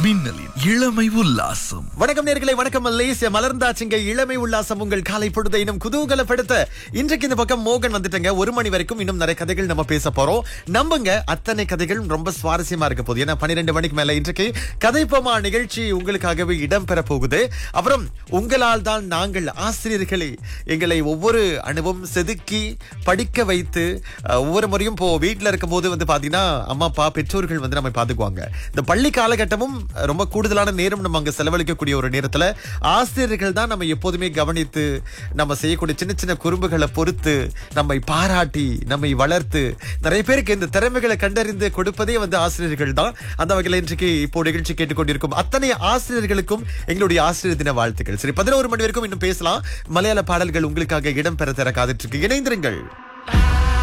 மின்னலின் இளமை உல்லாசம் வணக்கம் நேர்களை வணக்கம் மலேசிய மலர்ந்தாச்சுங்க இளமை உல்லாசம் உங்கள் காலை பொழுதை இன்னும் குதூகலப்படுத்த இன்றைக்கு இந்த பக்கம் மோகன் வந்துட்டங்க ஒரு மணி வரைக்கும் இன்னும் நிறைய கதைகள் நம்ம பேச போறோம் நம்புங்க அத்தனை கதைகள் ரொம்ப சுவாரஸ்யமா இருக்க போகுது ஏன்னா பன்னிரெண்டு மணிக்கு மேல இன்றைக்கு கதைப்போமா நிகழ்ச்சி உங்களுக்காகவே இடம்பெற போகுது அப்புறம் உங்களால் தான் நாங்கள் ஆசிரியர்களே எங்களை ஒவ்வொரு அணுவும் செதுக்கி படிக்க வைத்து அஹ், ஒவ்வொரு முறையும் இப்போ வீட்டுல இருக்கும் போது வந்து பாத்தீங்கன்னா அம்மா அப்பா பெற்றோர்கள் வந்து நம்ம பாத்துக்குவாங்க இந்த பள்ளி காலகட்டமும் ரொம்ப கூடுதலான நேரம் நம்ம அங்க செலவழிக்கக்கூடிய ஒரு நேரத்துல ஆசிரியர்கள் தான் நம்ம எப்போதுமே கவனித்து நம்ம செய்யக்கூடிய சின்ன சின்ன குறும்புகளை பொறுத்து நம்மை பாராட்டி நம்மை வளர்த்து நிறைய பேருக்கு இந்த திறமைகளை கண்டறிந்து கொடுப்பதே வந்து ஆசிரியர்கள் தான் அந்த வகையில் இன்றைக்கு இப்போ நிகழ்ச்சி கேட்டுக்கொண்டிருக்கும் அத்தனை ஆசிரியர்களுக்கும் எங்களுடைய ஆசிரியர் தின வாழ்த்துக்கள் சரி பதினோரு மணி வரைக்கும் இன்னும் பேசலாம் மலையாள பாடல்கள் உங்களுக்காக இடம்பெற தர காத்துட்டு இருக்கு இணைந்திருங்கள்